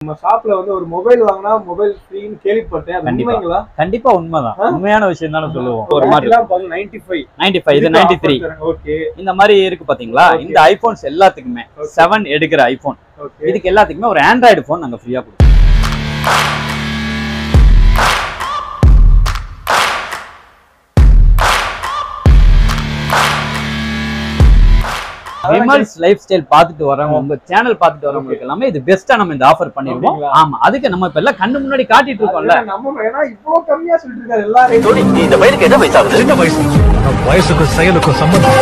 நம்ம ஷாப்ல வந்து ஒரு மொபைல் வாங்கினா மொபைல் ஃப்ரீன்னு கேள்விப்பட்டேன் அது கண்டிப்பா. உண்மைங்களா கண்டிப்பா உண்மைதான் ஆ? உண்மையான விஷயம் தானே சொல்லுவோம் ஒரு ஒரு மாதிரி மாதிரி நைன்டி ஃபைவ் நைன்டி ஃபைவ் இது நைன்டி த்ரீ ஓகே இந்த மாதிரி இருக்கு பாத்தீங்களா Okay. இந்த ஐபோன்ஸ் எல்லாத்துக்குமே Okay. செவன் எடுக்கிற ஐபோன் ஓகே இதுக்கு எல்லாத்துக்குமே ஒரு ஆண்ட்ராய்டு ஃபோன் நாங்க ஃப்ரீயா கொடுப்போம் விமல்ஸ் லைஃப் ஸ்டைல் பார்த்துட்டு வரவங்க உங்க சேனல் பார்த்துட்டு வரவங்களுக்கு எல்லாமே இது பெஸ்டா நம்ம இந்த ஆஃபர் பண்ணிருக்கோம் அப்படிங்களா? ஆமா அதுக்கு நம்ம இப்ப எல்லாம் கண்ணு முன்னாடி காட்டிட்டு இருக்கோம்ல நம்ம ஏன்னா இவ்வளவு கம்மியா சொல்லிட்டு இருக்காரு எல்லாரும் இந்த பையனுக்கு என்ன வயசாகுது சின்ன வயசு வயசுக்கும் செயலுக்கும் சம்பந்தம்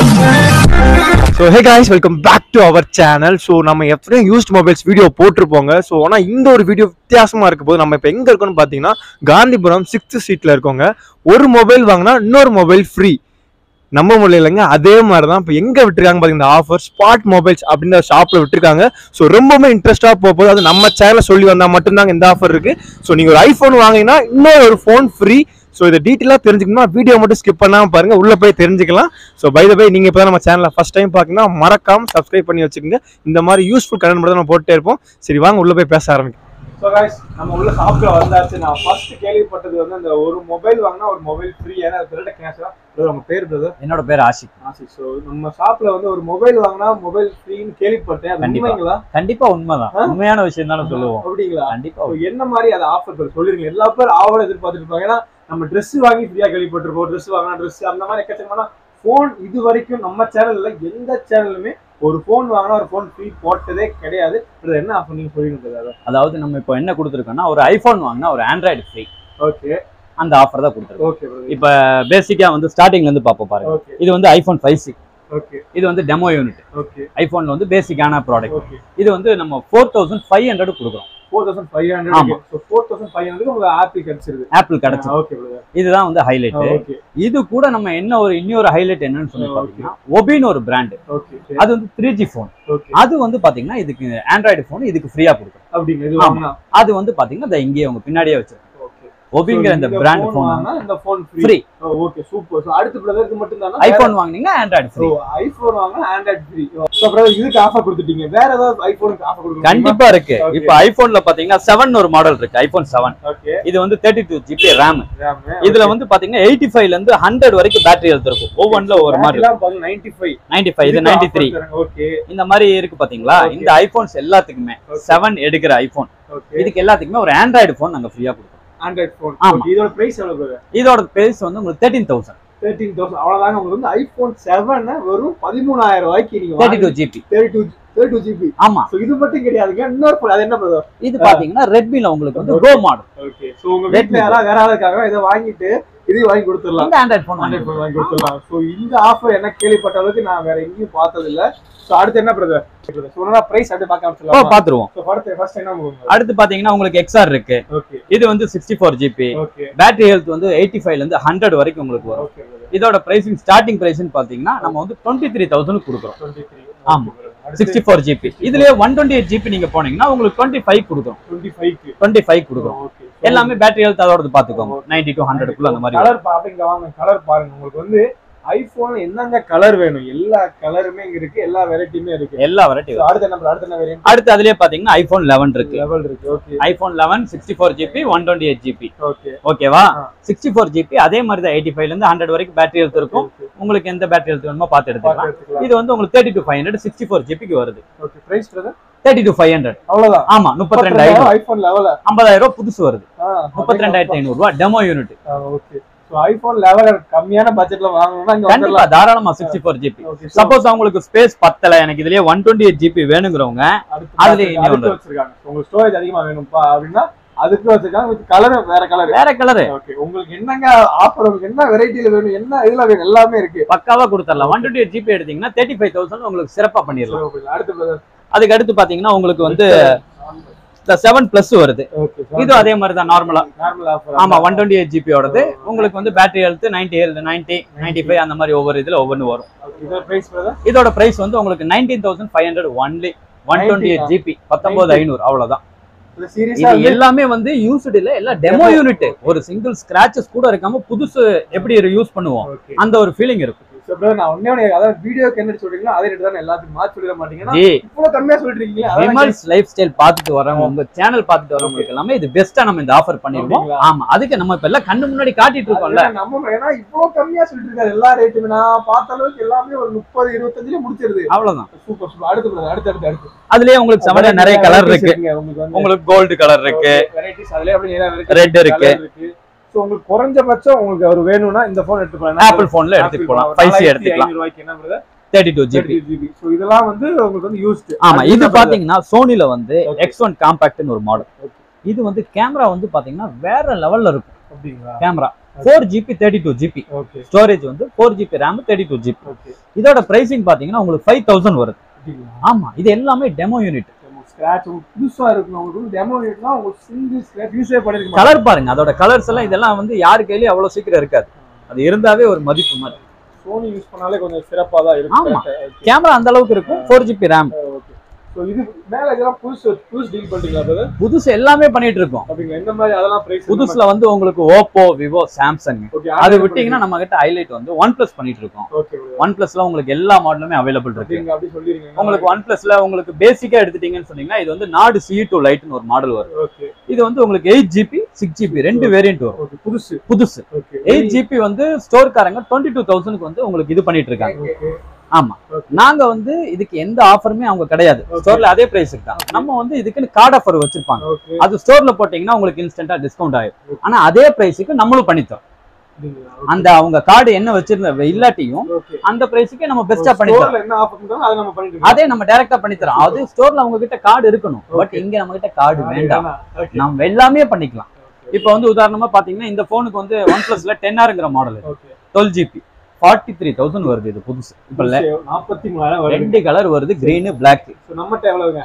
so hey guys welcome back to our channel so நம்ம எப்படியும் யூஸ்ட் மொபைல்ஸ் வீடியோ போட்டிருப்போங்க ஸோ ஆனால் இந்த ஒரு வீடியோ வித்தியாசமாக இருக்க போது நம்ம இப்போ எங்கே இருக்கோம்னு பார்த்தீங்கன்னா காந்திபுரம் சிக்ஸ்த் சீட்டில் இருக்கோங்க ஒரு மொபைல் வாங்கினா இன்னொரு மொபைல் ஃப்ரீ நம்ம முடியலைங்க அதே மாதிரி தான் இப்போ எங்கே விட்டுருக்காங்க பார்த்தீங்கன்னா ஆஃபர் ஸ்பாட் மொபைல்ஸ் அப்படின்ற ஷாப்பில் விட்டுருக்காங்க ஸோ ரொம்பவுமே இன்ட்ரெஸ்ட்டாக போக போகுது அது நம்ம சேனலில் சொல்லி வந்தால் மட்டும்தாங்க இந்த ஆஃபர் இருக்குது ஸோ நீங்கள் ஒரு ஐஃபோன் வாங்கினீங்கன்னா இன்னொரு ஒரு ஃபோன் ஃப்ரீ ஸோ இதை டீட்டெயிலாக தெரிஞ்சுக்கணும்னா வீடியோ மட்டும் ஸ்கிப் பண்ணாமல் பாருங்க உள்ளே போய் தெரிஞ்சுக்கலாம் ஸோ பை த பை நீங்கள் இப்போ நம்ம சேனலில் ஃபஸ்ட் டைம் பார்க்கணும்னா மறக்காம சப்ஸ்கிரைப் பண்ணி வச்சுக்கோங்க இந்த மாதிரி யூஸ்ஃபுல் கண்டென்ட் மட்டும் நம்ம போட்டுட்டே இருப்போம் சரி வாங்க உள்ளே போய் பேச ஆரம்பிக்கும் ஸோ guys நம்ம உள்ள ஷாப்ல வந்தாச்சு நான் ஃபர்ஸ்ட் கேள்விப்பட்டது வந்து அந்த ஒரு மொபைல் வாங்கினா ஒரு மொபைல் ஃப்ரீ ஏன்னா திருட கேஷா நம்ம பேர் பிரதர் என்னோட பேர் ஆஷிக் ஆசி ஸோ நம்ம ஷாப்ல வந்து ஒரு மொபைல் வாங்கினா மொபைல் ஃப்ரீன்னு கேள்விப்பட்டேன் அது கண்டிப்பா. உண்மைங்களா கண்டிப்பா உண்மைதான் ஆ? உண்மையான விஷயம் தானே சொல்லுவோம் அப்படிங்களா கண்டிப்பா So, என்ன மாதிரி அது ஆஃபர் சொல்லிருங்க எல்லா பேர் ஆவல எதிர்பார்த்துட்டு இருப்பாங்க ஏன்னா நம்ம Dress வாங்கி ஃப்ரீயா கேள்விப்பட்டிருப்போம் Dress வாங்கினா Dress அந்த மாதிரி எக்கச்சக்கமான ஃபோன் இது வரைக்கும் நம்ம சேனல்ல எந்த சேனலுமே ஒரு ஃபோன் வாங்கினா ஒரு ஃபோன் ஃப்ரீ போட்டதே கிடையாது இது என்ன ஆஃபர் நீங்க சொல்லிருந்தது அதாவது நம்ம இப்போ என்ன கொடுத்துருக்கோம்னா ஒரு ஐபோன் வாங்கினா ஒரு ஆண்ட்ராய்டு ஃப்ரீ ஓகே அந்த ஆஃபர் தான் கொடுத்துருக்கோம் ஓகே இப்போ பேசிக்கா வந்து ஸ்டார்டிங்ல இருந்து பார்ப்போம் பாருங்க ஓகே இது வந்து ஐபோன் ஃபைவ் சிக்ஸ் ஓகே இது வந்து டெமோ யூனிட் ஓகே ஐபோன்ல வந்து பேசிக்கான ப்ராடக்ட் ஓகே இது வந்து நம்ம ஃபோர் தௌசண்ட் ஃபைவ் ஹண்ட்ரட் கொடுக்குறோம் ஃபோர் தௌசண்ட் ஃபைவ் ஆமா. Hundred so four thousand five hundred உங்களுக்கு ஆப்பிள் கிடைச்சிருது ஆப்பிள் கிடைச்சு ஓகே பிரதர் இதுதான் வந்து ஹைலைட் ஓகே இது கூட நம்ம என்ன ஒரு இன்னொரு ஹைலைட் என்னன்னு சொல்லி Okay. பார்த்தீங்கன்னா ஒபின் ஒரு பிராண்ட் ஓகே அது வந்து த்ரீ ஜி ஃபோன் ஓகே அது வந்து பாத்தீங்கன்னா இதுக்கு ஆண்ட்ராய்டு ஃபோன் இதுக்கு ஃப்ரீயா கொடுக்கும் அப்படிங்க இது ஆமா. வாங்கினா அது வந்து பாத்தீங்கன்னா இந்த இங்கேயே உங்க பின்னாடியே வச்சிருக்கோம் ஓகே ஒபிங்கிற இந்த பிராண்ட் ஃபோன் இந்த phone free free okay super so அடுத்த பிரதர் இது மட்டும் தானா ஐபோன் வாங்குனீங்கன்னா ஆண்ட்ராய்டு ஸோ ஃப்ரீ ஐபோன் வாங்கினா ஆண்ட்ராய்ட் ஃப்ரீ ஸோ பிரதர் இதுக்கு ஆஃபர் கொடுத்துட்டீங்க வேற ஏதாவது ஐபோனுக்கு ஆஃபர் கொடுக்க கண்டிப்பா இருக்கு Okay. இப்போ ஐபோன்ல பாத்தீங்கன்னா செவன் ஒரு மாடல் இருக்கு ஐபோன் செவன் ஓகே இது வந்து thirty two GB RAM RAM இதுல வந்து பாத்தீங்கன்னா எயிட்டி ஃபைவ்ல இருந்து ஹண்ட்ரட் வரைக்கும் பேட்டரி ஹெல்த் இருக்கும் ஒவ்வொன்றுல ஒரு மாதிரி இருக்கும். 95 நைன்டி ஃபைவ் இது நைன்டி த்ரீ ஓகே இந்த மாதிரி இருக்கு பாத்தீங்களா Okay. இந்த ஐபோன்ஸ் எல்லாத்துக்குமே Okay. செவன் எடுக்கிற ஐபோன் ஓகே இதுக்கு எல்லாத்துக்குமே ஒரு ஆண்ட்ராய்டு ஃபோன் நாங்க ஃப்ரீயா கொடுக்குறோம் ஆண்ட்ராய்ட் ஃபோன் ஆமா. ஓகே இதோட பிரைஸ் எவ்வளவு பிரதர் இதோட பிரைஸ் வந்து உங்களுக்கு தேர்ட்டீன் தௌசண்ட் தேர்ட்டீன் தௌசண்ட் அவ்வளவுதாங்க உங்களுக்கு வந்து ஐபோன் செவன் வெறும் பதிமூணாயிரம் ரூபாய்க்கு நீங்க thirty two GB thirty two thirty two GB ஆமா ஸோ இது மட்டும் கிடையாதுங்க இன்னொரு phone, அது என்ன பிரதர் இது பாத்தீங்கன்னா ரெட்மில உங்களுக்கு வந்து கோ மாடல் ஓகே ஸோ உங்க வீட்டுல யாராவது வேற யாராவது இருக்காங்க இதை வாங்கிட்டு இதையும் வாங்கி கொடுத்துடலாம் இந்த ஆண்ட்ராய்டு ஃபோன் ஆண்ட்ராய்ட் ஃபோன் வாங்கி கொடுத்துடலாம் ஸோ இந்த ஆஃபர் என்ன கேள்விப்பட்ட அளவுக்கு நான் வேற எங்கேயும் பார்த்தது இல்ல ஸோ அடுத்து என்ன பிரதர் சொன்னா பிரைஸ் அப்படியே பார்க்க ஆரம்பிச்சிடலாம் பாத்துருவோம் ஸோ அடுத்து ஃபர்ஸ்ட் என்ன போகுங்க அடுத்து பாத்தீங்கன்னா உங்களுக்கு எக்ஸ்ஆர் இருக்கு ஓகே இது வந்து sixty four GB okay battery health வந்து எயிட்டி ஃபைவ்ல இருந்து ஹண்ட்ரட் வரைக்கும் உங்களுக்கு வரும் ஓகே பிரதர் இதோட பிரைசிங் ஸ்டார்டிங் பிரைஸ்னு பாத்தீங்கன்னா நம்ம வந்து டுவெண்ட்டி த்ரீ தௌசண்ட் கொடுக்குறோம் டுவெண்ட்டி த்ரீ ஆமா. சிக்ஸ்டி ஃபோர் ஜிபி இதுலயே ஒன் டுவெண்ட்டி எயிட் ஜிபி நீங்க போனீங்கன்னா உங்களுக்கு டுவெண்ட்டி ஃபைவ் கொடுக்குறோம் டுவெண்ட்டி ஃபைவ்க்கு டுவெண்ட்டி ஃபைவ் கொடுக்குறோம் ஓகே எல்லாமே பேட்டரி ஹெல்த் அதோட பாத்துக்கோங்க நைன்டி டூ ஹண்ட்ரட்குள்ள அந்த மாதிரி வரும். கலர் பாப்பீங்க வாங்க கலர் பாருங்க உங்களுக்கு வந்து ஐபோன் என்னென்ன கலர் வேணும் எல்லா கலருமே இங்க இருக்கு எல்லா வெரைட்டியுமே இருக்கு எல்லா வெரைட்டி So, அடுத்த நம்பர் அடுத்த என்ன வேரியன்ட் அடுத்து அதுலயே பாத்தீங்கன்னா ஐபோன் லெவன் இருக்கு லெவல் இருக்கு okay iPhone eleven sixty four GB one twenty eight GB okay ஓகேவா ஆ. சிக்ஸ்டி ஃபோர் ஜிபி அதே மாதிரி தான் எயிட்டி ஃபைவ்ல இருந்து ஹண்ட்ரட் வரைக்கும் பேட்டரி ஹெல்த் இருக்கும் உங்களுக்கு எந்த பேட்டரி ஹெல்த் வேணுமோ பார்த்து எடுத்துக்கலாம் இது வந்து உங்களுக்கு thirty two five hundred sixty four ஜிபிக்கு வருது okay price brother thirty two five hundred அவ்வளவுதான் ஆமா முப்பத்தி ரெண்டாயிரம் ஐபோன் லெவல ஐம்பதாயிரம் ரூபாய் புதுசு வருது முப்பத்தி ரெண்டாயிரத்தி ஐநூறு ரூபாய் demo unit okay so iPhone level கம்மியான பட்ஜெட்ல வாங்கணும்னா இங்க கண்டிப்பா வந்துடலாம் தாராளமா sixty four GB okay suppose அவங்களுக்கு ஸ்பேஸ் பத்தல எனக்கு இதுலயே ஒன் டுவெண்ட்டி எயிட் ஜிபி வேணுங்கிறவங்க அடுத்து அதுலயே பாத்துக்க, இனி அடுத்து ஒண்ணு. வச்சிருக்காங்க உங்களுக்கு ஸ்டோரேஜ் அதிகமா வேணும்ப்பா அப்படின்னா அதுக்கு வச்சிருக்காங்க வித் கலர் வேற கலர் வேற கலரு ஓகே உங்களுக்கு என்னங்க ஆஃபர் உங்களுக்கு என்ன வெரைட்டில வேணும் என்ன இதுல வேணும் எல்லாமே இருக்கு பக்காவா கொடுத்துடலாம் ஒன் டுவெண்ட்டி எயிட் ஜிபி எடுத்தீங்கன்னா தேர்ட்டி ஃபைவ் தௌசண்ட் உங்களுக்கு சிறப்பா பண்ணிடலாம் அடுத்து brother. அதுக்கு அடுத்து பாத்தீங்கன்னா உங்களுக்கு வந்து செவன் பிளஸ் வருது ஓகே இது அதே மாதிரி தான் நார்மலா நார்மல் ஆஃபர் ஆமா ஒன் டுவெண்ட்டி எயிட் ஜிபியோடது உங்களுக்கு வந்து battery health ninety health ninety ninety five அந்த மாதிரி ஒவ்வொரு இதுல ஒவ்வொன்று வரும் இதோட பிரைஸ் பிரதர் இதோட பிரைஸ் வந்து உங்களுக்கு nineteen thousand five hundred only one twenty eight GB பத்தொன்பது ஐநூறு அவ்வளவுதான் இது சீரியஸா இது எல்லாமே வந்து யூஸ்டு இல்ல எல்லாம் டெமோ யூனிட் ஒரு சிங்கிள் ஸ்கிராச்சஸ் கூட இருக்காம புதுசு எப்படி யூஸ் பண்ணுவோம் ஓகே அந்த ஒரு ஃபீலிங் இருக்கும் சோ So, brother, நான் ஒண்ணே ஒண்ணு அதாவது வீடியோக்கு என்ன சொல்றீங்களோ அதே ரேட் தான் எல்லாத்துக்கும் மாத்தி சொல்லிட மாட்டீங்கன்னா ஜி இவ்வளவு கம்மியா சொல்லிட்டு இருக்கீங்களா அதான் நான் விமல்ஸ் லைஃப் ஸ்டைல் பார்த்துட்டு வரவங்க உங்க சேனல் பார்த்துட்டு வரவங்களுக்கு எல்லாமே இது பெஸ்ட்டா நம்ம இந்த ஆஃபர் பண்ணிருக்கோம் அப்படிங்களா? ஆமா அதுக்கு நம்ம இப்ப எல்லாம் கண்ணு முன்னாடி காட்டிட்டு இருக்கோம்ல அது நம்ம ஏன்னா இவ்வளவு கம்மியா சொல்லிட்டு இருக்காரு எல்லா ரேட்டுமே நான் பார்த்த அளவுக்கு எல்லாமே ஒரு முப்பது இருபத்தஞ்சுல முடிச்சிருது அவ்வளவுதான் சூப்பர் சூப்பர் அடுத்து brother, அடுத்து அடுத்து அடுத்து அதுலயே உங்களுக்கு செமையா நிறைய கலர் இருக்கு உங்களுக்கு வந்து உங்களுக்கு கோல்டு கலர் இருக்கு வெரைட்டிஸ் அதுலயே அப்படியே நிறைய varieties ரெட் இருக்கு colour இருக்கு சோ உங்களுக்கு குறைஞ்சபட்சம் உங்களுக்கு ஒரு வேணும்னா இந்த போன் எடுத்து போலாம் ஆப்பிள் போன்ல எடுத்துட்டு போலாம் ஃபைவ் சி எடுத்துக்கலாம் ரூபாய்க்கு என்ன brother? Thirty two GB 32 GB. So இதெல்லாம் வந்து உங்களுக்கு வந்து யூஸ்டு ஆமா இது பாத்தீங்கன்னா சோனில வந்து Okay. எக்ஸ் ஒன் காம்பாக்ட்னு ஒரு மாடல் Okay. இது வந்து கேமரா வந்து பாத்தீங்கன்னா வேற லெவல்ல இருக்கும் அப்படிங்களா camera four GB thirty two GB okay storage வந்து four GB RAM thirty two GB okay இதோட பிரைசிங் பாத்தீங்கன்னா உங்களுக்கு ஃபைவ் தௌசண்ட் வருது அப்படிங்களா ஆமா இது எல்லாமே டெமோ யூனிட் ஸ்கிராட்ச் உங்களுக்கு புதுசா இருக்கும் உங்களுக்கு வந்து டெமோ யூனிட்னா உங்களுக்கு சிங்கிள் ஸ்கிராட்ச் யூஸே பண்ணிருக்க கலர் பாருங்க அதோட கலர்ஸ் எல்லாம் இதெல்லாம் வந்து யாரு கையிலயும் அவ்வளவு சீக்கிரம் இருக்காது அது இருந்தாவே ஒரு மதிப்பு மாதிரி சோனி யூஸ் பண்ணாலே கொஞ்சம் சிறப்பா தான் ஆமா. இருக்கும் கேமரா அந்த அளவுக்கு இருக்கும் four GB RAM okay so இது மேல இதெல்லாம் புதுசு புதுசு டீல் பண்றீங்களா brother? புதுசு எல்லாமே பண்ணிட்டு இருக்கோம் அப்படிங்களா எந்த மாதிரி அதெல்லாம் பிரைஸ் புதுசுல வந்து உங்களுக்கு ஓப்போ விவோ சாம்சங் ஓகே அது விட்டீங்கன்னா நம்ம கிட்ட ஹைலைட் வந்து ஒன் பிளஸ் பண்ணிட்டு இருக்கோம் ஓகே ஒன் பிளஸ்ல உங்களுக்கு எல்லா மாடலுமே அவைலபிள் இருக்கு அப்படிங்க அப்படி சொல்லிருங்க உங்களுக்கு ஒன் பிளஸ்ல உங்களுக்கு பேசிக்கா எடுத்துட்டீங்கன்னு சொன்னீங்கன்னா இது வந்து நாடு சி டூ லைட்னு ஒரு மாடல் வரும் ஓகே இது வந்து உங்களுக்கு எயிட் ஜிபி சிக்ஸ் ஜிபி ரெண்டு வேரியன்ட் வரும் ஓகே புதுசு புதுசு ஓகே எயிட் ஜிபி வந்து ஸ்டோர்காரங்க டுவெண்ட்டி டூ தௌசண்ட்க்கு வந்து உங்களுக்கு இது பண்ணிட்டு இருக்காங்க ஓகே ஆமா Okay. நாங்க வந்து இதுக்கு எந்த ஆஃபருமே அவங்க கிடையாது Okay. ஸ்டோர்ல அதே பிரைஸுக்கு தான் நம்ம வந்து இதுக்குன்னு கார்டு ஆஃபர் வச்சிருப்பாங்க ஓகே அது ஸ்டோர்ல போட்டீங்கன்னா உங்களுக்கு இன்ஸ்டன்டா டிஸ்கவுண்ட் ஆயிடும் ஆனா அதே பிரைஸுக்கு நம்மளும் பண்ணித்தரோம் அந்த அவங்க கார்டு என்ன வச்சிருந்த இல்லாட்டியும் ஓகே அந்த பிரைஸுக்கே நம்ம பெஸ்டா பண்ணித்தரோம் ஸ்டோர்ல என்ன ஆஃபர் பண்றாங்க அதை நம்ம பண்ணிட்டு இருக்கோம் அதே நம்ம டைரக்டா பண்ணித்தரோம் அது ஸ்டோர்ல அவங்க கிட்ட கார்டு இருக்கணும் பட் இங்க நம்ம கிட்ட கார்டு வேண்டாம் ஓகே நம்ம எல்லாமே பண்ணிக்கலாம் இப்போ வந்து உதாரணமா பாத்தீங்கன்னா இந்த போனுக்கு வந்து ஒன் பிளஸ்ல டென் ஆருங்கிற model okay twelve GB forty three thousand வருது இது புதுசு இப்போ நாற்பத்தி மூணாயிரம் வருது ரெண்டு கலர் வருது கிரீனு பிளாக் So, நம்மகிட்ட எவ்வளவுங்க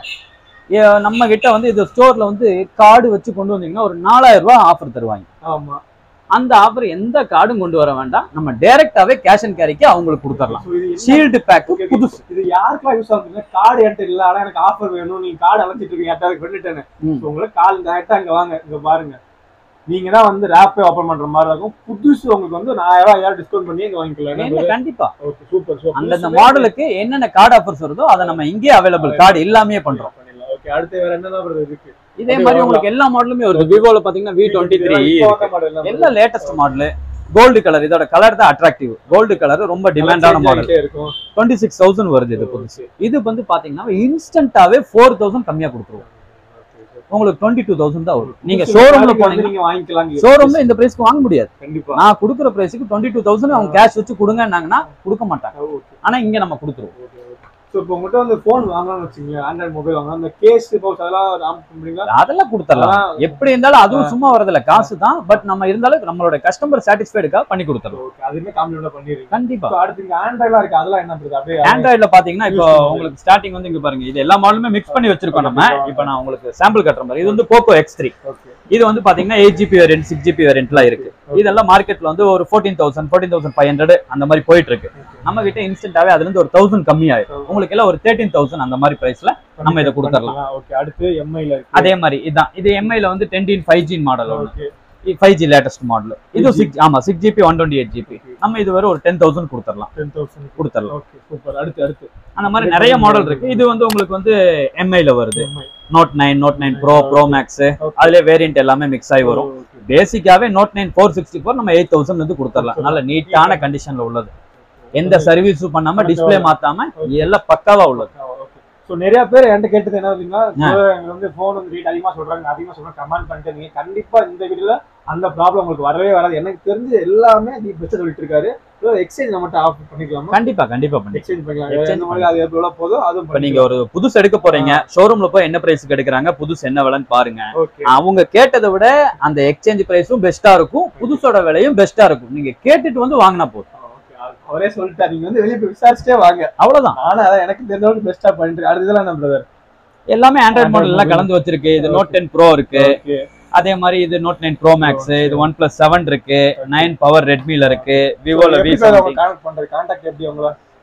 நம்ம கிட்ட வந்து இது ஸ்டோர்ல வந்து கார்டு வச்சு கொண்டு வந்தீங்கன்னா ஒரு நாலாயிரம் ரூபாய் ஆஃபர் தருவாங்க ஆமா அந்த ஆஃபர் எந்த கார்டும் கொண்டு வர வேண்டாம் நம்ம டைரக்டாவே கேஷ் அண்ட் கேரிக்கு அவங்களுக்கு கொடுத்துடலாம் So, இது என்ன- ஷீல்டு பேக் Okay, okay. புதுசு இது யாருக்கெல்லாம் யூஸ் ஆகுதுங்க கார்டு என்கிட்ட இல்ல ஆனா எனக்கு ஆஃபர் வேணும் நீங்க கார்டு அழைச்சிட்டு இருக்கீங்க யார்ட்டாவது பண்ணிட்டேன்னு ம். So, உங்களுக்கு கால் டேரக்டா அங்க வாங்க இங்க பாருங்க நீங்க தான் வந்து ரேப்பே ஓபன் பண்ற மாதிரி இருக்கும் புதுசு உங்களுக்கு வந்து நான் ஆயிரம் ஐயாயிரம் டிஸ்கவுண்ட் பண்ணி இங்க வாங்கிக்கலாம் என்ன கண்டிப்பா ஓகே சூப்பர் சூப்பர் அந்தந்த மாடலுக்கு என்னென்ன கார்டு ஆஃபர்ஸ் வருதோ அதை நம்ம இங்கே அவைலபிள் கார்டு எல்லாமே பண்றோம் ஓகே அடுத்து வேற என்னதான் வருது இருக்கு இதே மாதிரி உங்களுக்கு எல்லா மாடலுமே வருது விவோல பாத்தீங்கன்னா வி டுவெண்ட்டி த்ரீ இப்போ வந்த model எல்லாம் எல்லாம் லேட்டஸ்ட் மாடல் கோல்டு கலர் இதோட கலர் தான் அட்ராக்டிவ் கோல்டு கலர் ரொம்ப டிமாண்டான change மாடல் ஆகிட்டே இருக்கும் டுவெண்ட்டி சிக்ஸ் தௌசண்ட் வருது இது புதுசு இது வந்து பாத்தீங்கன்னா இன்ஸ்டன்டாவே ஃபோர் தௌசண்ட் கம்மியா கொடுத்துருவோம் உங்களுக்கு டுவெண்ட்டி டூ தௌசண்ட் தான் வரும் நீங்க புதுசு ஷோரூம்ல நாளைக்கு வந்து போனீங்கன்னா நீங்க வாங்கிக்கலாம் ஷோரூம்ல இந்த பிரைஸ்க்கு வாங்க முடியாது கண்டிப்பா நான் கொடுக்குற பிரைஸ்க்கு டுவெண்ட்டி டூ தௌசண்ட் அவங்க கேஷ் வச்சு கொடுங்கன்னாங்கன்னா கொடுக்க மாட்டாங்க ஓகே ஆனா இங்க நம்ம கொடுத்துருவோம் ஸோ இப்போ உங்கள்கிட்ட வந்து ஃபோன் வாங்கணும்னு வச்சுங்களேன் ஆண்ட்ராய்ட் மொபைல் வாங்கணும் அந்த கேஸ் பவுச் அதெல்லாம் ராம் பண்ணுறீங்களா அதெல்லாம் கொடுத்துடலாம் அதெல்லாம் எப்படி இருந்தாலும் அதுவும் சும்மா வரதில்ல காசு தான் பட் நம்ம இருந்தாலும் நம்மளோட கஸ்டமர் சாட்டிஸ்ஃபைடுக்காக பண்ணி கொடுத்துடலாம் ஓகே அதுவுமே காம்ப்ளிமெண்டாக பண்ணிடுறீங்க கண்டிப்பா ஸோ அடுத்து இங்கே ஆண்ட்ராய்ட்லாம் இருக்கு அதெல்லாம் என்ன பண்ணுறது அப்படியே ஆண்ட்ராய்டுல பாத்தீங்கன்னா இப்போ Use பண்ணுங்க. உங்களுக்கு ஸ்டார்டிங் வந்து இங்க பாருங்க இது எல்லா மாடலுமே மிக்ஸ் பண்ணி வச்சிருக்கோம் நம்ம Okay. இப்போ நான் உங்களுக்கு சாம்பிள் கட்டுற மாதிரி இது வந்து போக்கோ எக்ஸ் த்ரீ ஓகே இது வந்து பாத்தீங்கன்னா eight GB variant six GB வேரியன்ட்லாம் இருக்கு இதெல்லாம் மார்க்கெட்ல வந்து ஒரு fourteen thousand fourteen thousand five hundred அந்த மாதிரி போயிட்டு இருக்கு நம்ம கிட்ட இன்ஸ்டன்டாவே அதுல இருந்து ஒரு தௌசண்ட் கம்மி ஆயிடும் உங்களுக்கு எல்லாம் ஒரு தேர்ட்டீன் தௌசண்ட் அந்த மாதிரி பிரைஸ்ல நம்ம இதை கொடுத்துடலாம். ஓகே அடுத்து எம்ஐல இருக்கு அதே மாதிரி இதான் இது எம்ஐல வந்து டென்டீன் ஃபைவ் ஜி மாடல் ஒன்று okay five G latest model இது சிக்ஸ் ஆமா six GB one twenty eight GB நம்ம இது வரை ஒரு டென் தௌசண்ட் கொடுத்துடலாம் டென் தௌசண்ட் கொடுத்துடலாம் ஓகே சூப்பர் அடுத்து அடுத்து அந்த மாதிரி நிறைய மாடல் இருக்கு இது வந்து உங்களுக்கு வந்து எம்ஐல வருது MI note nine note nine pro pro max அதுல வேரியன்ட் எல்லாமே மிக்ஸ் ஆகி வரும் பேசிக்காவே note nine four sixty four நம்ம எயிட் தௌசண்ட் வந்து கொடுத்துடலாம் நல்ல நீட்டான கண்டிஷன்ல உள்ளது எந்த சர்வீஸும் பண்ணாம டிஸ்ப்ளே மாத்தாம எல்லாம் பக்காவா உள்ளது ஸோ நிறைய பேர் என்கிட்ட கேட்டது என்ன அப்படின்னா ஆ. bro, எனக்கு வந்து ஃபோன் வந்து ரேட் அதிகமா சொல்றாங்க அதிகமா சொல்றாங்க கமெண்ட் பண்ணிட்டு நீங்க கண்டிப்பா இந்த வீடியோல அந்த ப்ராப்ளம் உங்களுக்கு வரவே வராது எனக்கு தெரிஞ்சு எல்லாமே தி பெஸ்ட் சொல்லிட்டு இருக்காரு எக்ஸ்சேஞ்ச் நம்மகிட்ட ஆஃப் பண்ணிக்கலாமா கண்டிப்பா கண்டிப்பா பண்ணி எக்ஸ்சேஞ்ச் பண்ணிக்கலாம் Exchange எந்த மாதிரி அது எவ்வளோ போதோ அதுவும் இப்ப நீங்க ஒரு புதுசு எடுக்க போறீங்க ஷோரூம்ல போய் என்ன பிரைஸ்க்கு எடுக்கிறாங்க புதுசு என்ன விலைன்னு பாருங்க ஓகே அவங்க கேட்டதை விட அந்த எக்ஸ்சேஞ்ச் பிரைஸும் பெஸ்டா இருக்கும் புதுசோட விலையும் பெஸ்டா இருக்கும் நீங்க கேட்டுட்டு வந்து வாங்கினா போதும் அவரே சொல்லிட்டாரு நீங்க வந்து வெளியே போய் விசாரிச்சுட்டே வாங்க அவ்வளவுதான் ஆனா அதான் எனக்கு தெரிஞ்சவங்க பெஸ்டா பண்ணிட்டு அடுத்த இதெல்லாம் நம்ம பிரதர் எல்லாமே ஆண்ட்ராய்ட் Android மாடல் எல்லாம் model. கலந்து வச்சிருக்கு இது நோட் டென் ப்ரோ இருக்கு ஓகே அதே மாதிரி இது நோட் நைன் ப்ரோ மேக்ஸ் இது ஒன் பிளஸ் செவன் இருக்கு நைன் பவர் ரெட்மில இருக்கு விவோல வி எப்படி brother உங்களை கான்டாக்ட் பண்றது கான்டாக்ட் எப்படி உங்கள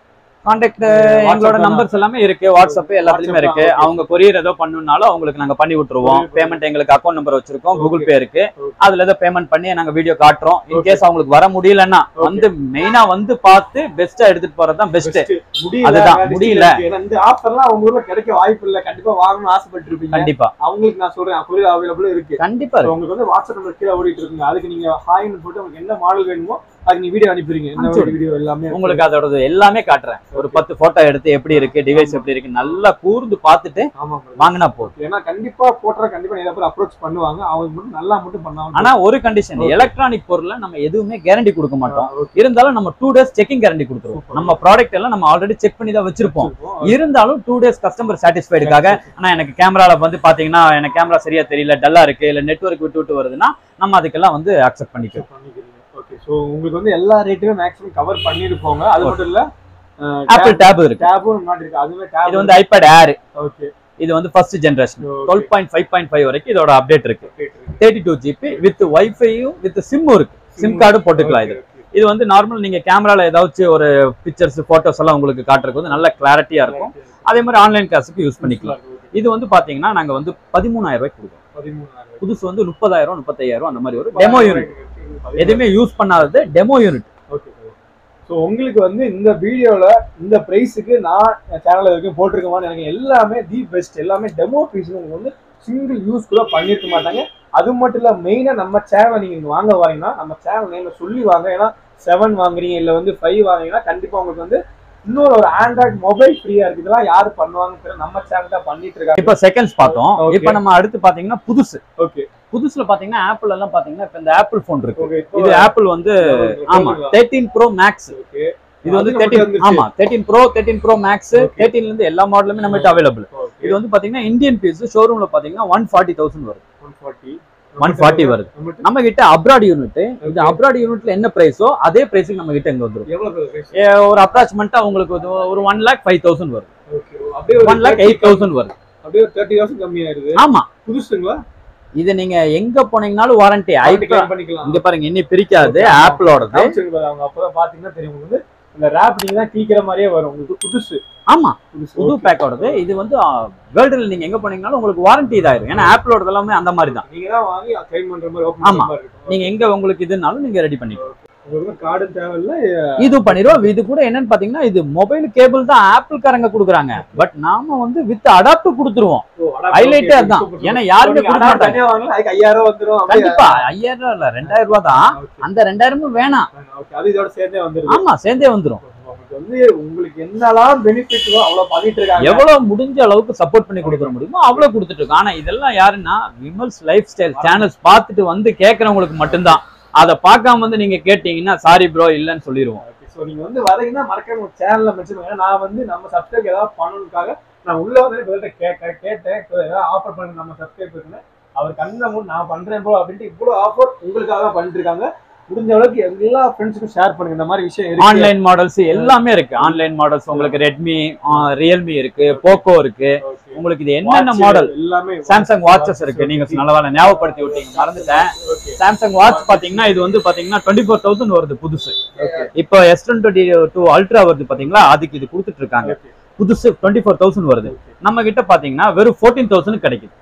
கான்டாக்ட் எங்களோட நம்பர்ஸ் எல்லாமே இருக்கு வாட்ஸ்அப் எல்லாத்துலயுமே WhatsApp, இருக்கு okay. அவங்க கொரியர் ஏதோ பண்ணணும்னாலும் அவங்களுக்கு நாங்க பண்ணி விட்டுருவோம் Okay. பேமெண்ட் எங்களுக்கு அக்கௌண்ட் நம்பர் வச்சிருக்கோம் கூகுள் Okay. பே இருக்கு Okay. அதுல ஏதோ பேமெண்ட் பண்ணி நாங்க வீடியோ காட்டுறோம் இன் Okay. கேஸ் அவங்களுக்கு வர முடியலன்னா Okay. வந்து மெயினா வந்து பார்த்து பெஸ்டா எடுத்துட்டு போறது தான் பெஸ்ட் Best. முடியல அதுதான், வேற முடியல. இருக்கு. ஏன்னா இந்த ஆஃபர்லாம் அவங்க ஊர்ல கிடைக்க வாய்ப்பு இல்ல கண்டிப்பா வாங்கணும்னு ஆசைப்பட்டு இருப்பீங்க கண்டிப்பா அவங்களுக்கு நான் சொல்றேன் கொரியர் அவைலபிள் இருக்கு கண்டிப்பா So, இருக்கு உங்களுக்கு வந்து வாட்ஸ்அப் நம்பர் கீழே ஓடிட்டு இருக்குங்க அதுக்கு நீங்க ஹாய்னு போட்டு உங்களுக்கு என்ன மாடல் வேணுமோ அதுக்கு நீ வீடியோ அனுப்பிடுங்க என்ன அனுப்பிச்சு வீடியோ எல்லாமே உங்களுக்கு அதோட எல்லாமே காட்டுறேன் ஒரு பத்து போட்டோ எடுத்து எப்படி இருக்கு டிவைஸ் எப்படி இருக்கு நல்லா கூர்ந்து பார்த்துட்டு ஆமா brother. வாங்கினா போதும் ஏன்னா கண்டிப்பா போட்டுற கண்டிப்பா நிறைய பேர் அப்ரோச் பண்ணுவாங்க அவங்க மட்டும் நல்லா மட்டும் பண்ணாங்க ஆனா ஒரு கண்டிஷன் Okay. எலக்ட்ரானிக் பொருள்ல நம்ம எதுவுமே கேரண்டி கொடுக்க மாட்டோம் Okay. இருந்தாலும் நம்ம டூ டேஸ் செக்கிங் கேரண்டி கொடுத்துருவோம் Super. நம்ம ப்ராடக்ட் எல்லாம் நம்ம ஆல்ரெடி செக் பண்ணி தான் வச்சிருப்போம் வச்சிருப்போம். இருந்தாலும் டூ டேஸ் கஸ்டமர் சாட்டிஸ்ஃபைடுக்காக ஆனா எனக்கு கேமரால வந்து பாத்தீங்கன்னா எனக்கு கேமரா சரியா தெரியல டல்லா இருக்கு இல்ல நெட்வொர்க் விட்டு விட்டு வருதுன்னா நம்ம அதுக்கெல்லாம் வந்து அக்செப்ட் பண்ணிக்கிறோம் பண்ணிக்கிறீங்க ஓகே ஸோ உங்களுக்கு வந்து எல்லா ரேட்டுமே மேக்ஸிமம் கவர் பண்ணிருப்போங்க அது மட்டும் இல்ல ஆப்பிள் டேப் இருக்கு டேபும் முன்னாடி இருக்கு அதுவே டேப் இது வந்து ஐபேட் ஏர் ஓகே இது வந்து first generation twelve point five point five வரைக்கும் இதோட அப்டேட் இருக்கு தேர்ட்டி டூ ஜிபி வித் வைஃபையும் வித் சிம்மும் இருக்கு சிம் கார்டும் போட்டுக்கலாம் இது இது வந்து நார்மல் நீங்க கேமரால ஏதாச்சும் ஒரு பிக்சர்ஸ் போட்டோஸ் எல்லாம் உங்களுக்கு காட்டுறதுக்கு வந்து நல்ல கிளாரிட்டியா இருக்கும் அதே மாதிரி ஆன்லைன் கிளாஸுக்கு யூஸ் பண்ணிக்கலாம் இது வந்து பாத்தீங்கன்னா நாங்க வந்து பதிமூணாயிரம் ரூபாய்க்கு கொடுக்குறோம் புதுசு வந்து முப்பதாயிரம் முப்பத்தாயிரம் அந்த மாதிரி ஒரு டெமோ யூனிட் எதுவுமே யூஸ் பண்ணாதது டெமோ யூனிட் ஓகே ஸோ உங்களுக்கு வந்து இந்த வீடியோல இந்த பிரைஸுக்கு நான் சேனல்ல வரைக்கும் போட்டிருக்கமான்னு எனக்கு எல்லாமே தி பெஸ்ட் எல்லாமே டெமோ பீஸ் உங்களுக்கு வந்து சிங்கிள் யூஸ் கூட பண்ணிருக்க மாட்டாங்க அது மட்டும் இல்ல மெயினா நம்ம சேனலை நீங்க இங்க வாங்க வரீங்கன்னா நம்ம சேனல் நேம்ல சொல்லி வாங்க ஏன்னா செவன் வாங்குறீங்க இல்ல வந்து ஃபைவ் வாங்குறீங்கன்னா கண்டிப்பா உங்களுக்கு வந்து இன்னொரு ஒரு ஆண்ட்ராய்ட் மொபைல் ஃப்ரீயா இருக்கு இதெல்லாம் யாரு பண்ணுவாங்கன்னு தெரியல நம்ம சேனல் தான் பண்ணிட்டு இருக்காங்க இப்ப செகண்ட்ஸ் பார்த்தோம் Okay. இப்ப நம்ம அடுத்து பாத்தீங்கன்னா புதுசு ஓகே புதுசுல பாத்தீங்கன்னா ஆப்பிள் எல்லாம் பாத்தீங்கன்னா இப்ப இந்த ஆப்பிள் போன் இருக்கு ஓகே இது ஆப்பிள் வந்து ஆமா தேர்ட்டீன் ப்ரோ மேக்ஸ் ஓகே இது வந்து அது நமக்கு தேர்ட்டின் வந்துருச்சு. ஆமா thirteen pro thirteen pro max Okay. தேர்ட்டீன்ல இருந்து எல்லா மாடலுமே நம்மகிட்ட அவைலபிள் இது வந்து பாத்தீங்கன்னா இந்தியன் பீஸ் ஷோரூம்ல பாத்தீங்கன்னா ஒன் ஃபார்ட்டி தௌசண்ட் வருது ஒன் ஃபார்ட்டி 140 வருது. நம்ம கிட்ட அப்ராட் யூனிட் இது Okay. அப்ராட் யூனிட்ல என்ன பிரைஸோ அதே பிரைஸுக்கு நம்ம கிட்ட இங்க வந்துரும் எவ்வளவு price? ஏ, ஒரு அப்ராக்சிமெண்டா உங்களுக்கு ஒரு- ஒரு ஒன் லேக் ஃபைவ் தௌசண்ட் வரும் Okay. அப்படியே ஒரு ஒன் லேக் எயிட் தௌசண்ட் வரும் அப்படியே தேர்ட்டி தௌசண்ட் கம்மியாயிருது ஆமா புதுசுங்களா இது நீங்க எங்க போனீங்கனாலும் வாரண்டி வாரண்டி ஐபி claim பண்ணிக்கலாம் இங்க பாருங்க இன்னி பிரிக்காது Okay. ஆப்பிளோடது காமிச்சிருங்க பாரு, அவங்க அப்பதான் பாத்தீங்கன்னா தெரியும் உங்களுக்கு வந்து இந்த ரேப் நீங்க தான் கிளிக்கிற மாதிரியே வரும் உங்களுக்கு புதுசு ஆமா புதுசு புது Okay. பேக்கோடது இது வந்து வேர்ல்டுல நீங்க எங்க போனீங்கனாலும் உங்களுக்கு வாரண்டி இதாயிரும் ஏன்னா ஆப்பிளோடது எல்லாமே அந்த மாதிரி தான் நீங்க தான் வாங்கி கிளைம் பண்ற மாதிரி ஓபன் ஆமா. பண்ற மாதிரி இருக்கும் நீங்க எங்க உங்களுக்கு இதுனாலும் நீங்க ரெடி பண்ணிக்கலாம் உங்களுக்கு கார்டு தேவையில்ல இது பண்ணிடுவோம் இது கூட என்னன்னு பாத்தீங்கன்னா இது மொபைல் கேபிள் தான் ஆப்பிள் காரங்க குடுக்குறாங்க பட் நாம வந்து வித் அடாப்டர் கொடுத்துருவோம் ஹைலைட்டே அதான் ஏன்னா யாருமே கொடுக்க மாட்டாங்க தனியா வாங்கல அதுக்கு ஐயாயிரம் வந்துரும் அப்படியே. கண்டிப்பா ஐயாயிரம் ரூபாய் இல்ல ரெண்டாயிரம் ரூபாய் தான் Okay. அந்த ரெண்டாயிரமும் வேணாம் Okay, அது இதோட சேர்ந்தே வந்துருது ஆமா சேர்ந்தே வந்துரும் உங்களுக்கு வந்து உங்களுக்கு என்னெல்லாம் பெனிஃபிட்டோ அவ்வளவு பண்ணிட்டு இருக்காங்க எவ்வளவு முடிஞ்ச அளவுக்கு சப்போர்ட் பண்ணி கொடுக்குற முடியுமோ அவ்வளவு கொடுத்துட்டு இருக்கோம் ஆனா இதெல்லாம் யாருன்னா விமல்ஸ் லைஃப் ஸ்டைல் சேனல்ஸ் பார்த்துட்டு வந்து கேட்கறவங்களுக்கு மட்டும்தான் அதை பார்க்காம வந்து நீங்க கேட்டீங்கன்னா சாரி ப்ரோ இல்லைன்னு சொல்லிடுவோம் ஸோ நீங்க வந்து வரீங்கன்னா மறக்காம உங்க சேனல்ல மென்ஷன் பண்ணுங்க நான் வந்து நம்ம சப்ஸ்கிரைப் ஏதாவது பண்ணணுக்காக நான் உள்ள வந்து இவர்கிட்ட கேட்க கேட்டேன் so ஏதாவது ஆஃபர் பண்ணுங்க நம்ம சப்ஸ்கிரைப் இருக்குன்னு அவர் கண்ணை மூடி நான் பண்றேன் ப்ரோ அப்படின்ட்டு இவ்வளவு ஆஃபர் உங்களுக்காக தான் பண்ணிட்டு இருக்காங்க முடிஞ்ச அளவுக்கு எல்லா ஃப்ரெண்ட்ஸுக்கும் ஷேர் பண்ணுங்க இந்த மாதிரி விஷயம் இருக்கு ஆன்லைன் மாடல்ஸ் எல்லாமே இருக்கு ஆன்லைன் மாடல்ஸ் உங்களுக்கு ரெட்மி ரியல்மி இருக்கு போக்கோ இருக்கு Okay. உங்களுக்கு இது என்னென்ன Watch மாடல் எல்லாமே சாம்சங் வாட்சஸ் இருக்கு நீங்க நல்ல வேலை ஞாபகப்படுத்தி விட்டீங்க மறந்துட்டேன் Okay. சாம்சங் வாட்ச் பாத்தீங்கன்னா இது வந்து பாத்தீங்கன்னா டுவெண்ட்டி ஃபோர் தௌசண்ட் வருது புதுசு Okay. இப்போ எஸ் டுவெண்ட்டி டூ அல்ட்ரா வருது பாத்தீங்களா அதுக்கு இது கொடுத்துட்டு இருக்காங்க Okay. புதுசு டுவெண்ட்டி ஃபோர் தௌசண்ட் வருது நம்ம கிட்ட பாத்தீங்கன்னா வெறும் ஃபோர்டீன் தௌசண்ட் கிடைக்குது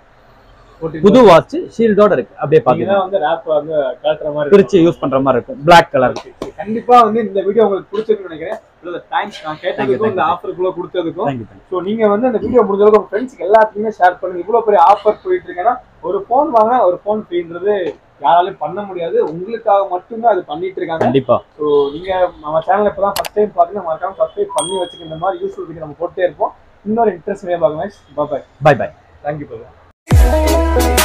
Okay. புது வாட்ச் ஷீல்டோட இருக்கு அப்படியே நீங்க பாத்தீங்கன்னா தான் வந்து ரேப் வந்து கலட்டுற மாதிரி பிரிச்சு யூஸ் பண்ற மாதிரி இருக்கும் பிளாக் கலர் இருக்கும். கண்டிப்பா வந்து இந்த வீடியோ உங்களுக்கு பிடிச்சிருக்குன்னு நினைக்கிறேன் தேங்க்ஸ் நான் கேட்டதுக்கும் இந்த ஆஃபருக்குள்ள கொடுத்ததுக்கும் தேங்க்யூ ஸோ நீங்க வந்து அந்த வீடியோ முடிஞ்ச அளவுக்கு உங்க ஃப்ரெண்ட்ஸ்க்கு எல்லாத்துக்குமே ஷேர் பண்ணுங்க இவ்வளவு பெரிய ஆஃபர் போயிட்டு இருக்கேன்னா ஒரு ஃபோன் வாங்கினா ஒரு ஃபோன் ஃப்ரீன்றது யாராலையும் பண்ண முடியாது உங்களுக்காக மட்டும்தான் அது பண்ணிட்டு இருக்காங்க கண்டிப்பா ஸோ நீங்க நம்ம சேனல் இப்பதான் ஃபர்ஸ்ட் டைம் பாத்தீங்கன்னா மறக்காம சப்ஸ்கிரைப் பண்ணி வச்சுக்க இந்த மாதிரி யூஸ்ஃபுல் வீடியோ நம்ம போட்டே இருப்போம் இன்னொரு இன்ட்ரெஸ்ட் பார்க்கலாம் பாய் பை பை தேங்க்யூ